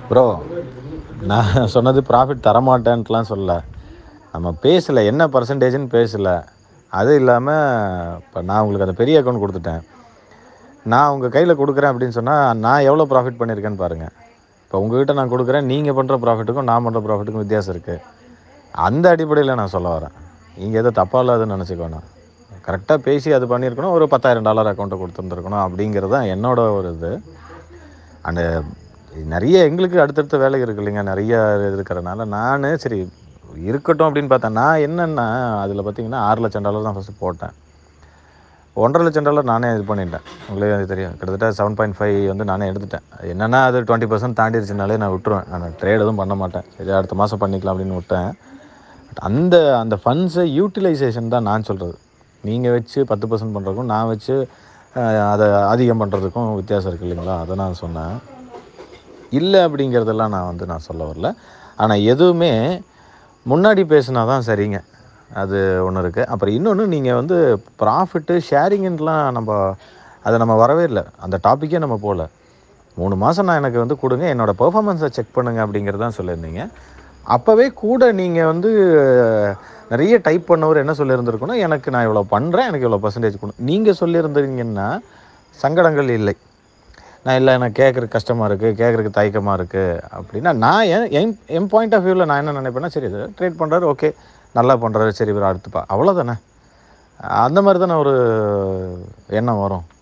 bro நான் சொன்னது profit தரமாட்டேன்ட்டுலாம் சொல்லல நம்ம பேசலை என்ன பர்சன்டேஜ்னு பேசலை அது இல்லாமல் இப்போ நான் உங்களுக்கு அந்த பெரிய அக்கௌண்ட் கொடுத்துட்டேன் நான் உங்கள் கையில் கொடுக்குறேன் அப்படின்னு சொன்னால் நான் எவ்வளோ ப்ராஃபிட் பண்ணியிருக்கேன்னு பாருங்கள் இப்போ உங்ககிட்ட நான் கொடுக்குறேன் நீங்கள் பண்ணுற ப்ராஃபிட்டுக்கும் நான் பண்ணுற ப்ராஃபிட்டுக்கும் வித்தியாசம் இருக்குது அந்த அடிப்படையில் நான் சொல்ல வரேன் நீங்கள் எதோ தப்பாக இல்லாதுன்னு நினச்சிக்கோணும் கரெக்டாக பேசி அது பண்ணியிருக்கணும் ஒரு பத்தாயிரம் டாலர் அக்கௌண்ட்டை கொடுத்துருந்துருக்கணும் அப்படிங்கிறது தான் என்னோட ஒரு இது அந்த நிறைய எங்களுக்கு அடுத்தடுத்த வேலை இருக்கு இல்லைங்க நிறைய இருக்கிறனால நான் சரி இருக்கட்டும் அப்படின்னு பார்த்தேன் நான் என்னென்னா அதில் பார்த்தீங்கன்னா ஆறு லட்சம் டாலர் தான் ஃபஸ்ட்டு போட்டேன் ஒன்றரை லட்சம் டாலர் நானே இது பண்ணிட்டேன் உங்களுக்கு அது தெரியும் கிட்டத்தட்ட செவன் பாயிண்ட் ஃபைவ் வந்து நானே எடுத்துட்டேன் அது என்னென்னா அது டுவெண்ட்டி பர்சன்ட் தாண்டிடுச்சுனாலே நான் விட்டுருவேன் நான் ட்ரேட் எதுவும் பண்ண மாட்டேன் சரி அடுத்த மாதம் பண்ணிக்கலாம் அப்படின்னு விட்டேன் பட் அந்த அந்த ஃபண்ட்ஸை யூட்டிலைசேஷன் தான் நான் சொல்கிறது நீங்கள் வச்சு பத்து பர்சன்ட் பண்ணுறதுக்கும் நான் வச்சு அஹ், அதை அதிகம் பண்ணுறதுக்கும் வித்தியாசம் இருக்குது இல்லைங்களா அதை நான் சொன்னேன் இல்லை அப்படிங்கிறதெல்லாம் நான் வந்து நான் சொல்ல வரல ஆனால் எதுவுமே முன்னாடி பேசுனா தான் சரிங்க அது ஒன்று இருக்குது அப்புறம் இன்னொன்று நீங்கள் வந்து ப்ராஃபிட்டு ஷேரிங்குலாம் நம்ம அதை நம்ம வரவே இல்லை அந்த டாப்பிக்கே நம்ம போகல மூணு மாதம் நான் எனக்கு வந்து கொடுங்க என்னோடய பெர்ஃபார்மன்ஸை செக் பண்ணுங்க அப்படிங்கிறது தான் சொல்லியிருந்தீங்க அப்போவே கூட நீங்கள் வந்து நிறைய டைப் பண்ணவர் என்ன சொல்லியிருந்திருக்கணும் எனக்கு நான் இவ்வளோ பண்ணுறேன் எனக்கு இவ்வளோ பர்சன்டேஜ் கொடு நீங்கள் சொல்லியிருந்தீங்கன்னா சங்கடங்கள் இல்லை நான் இல்லை எனக்கு கேட்குறக்கு கஷ்டமாக இருக்குது கேட்குறக்கு தயக்கமாக இருக்குது அப்படின்னா நான் என் என் என் பாயிண்ட் ஆஃப் வியூவில் நான் என்ன நினைப்பேன்னா சரி இது ட்ரேட் பண்ணுறாரு ஓகே நல்லா பண்ணுறாரு சரி இவர் அடுத்துப்பா அவ்வளோதானே அந்த மாதிரி தானே ஒரு எண்ணம் வரும்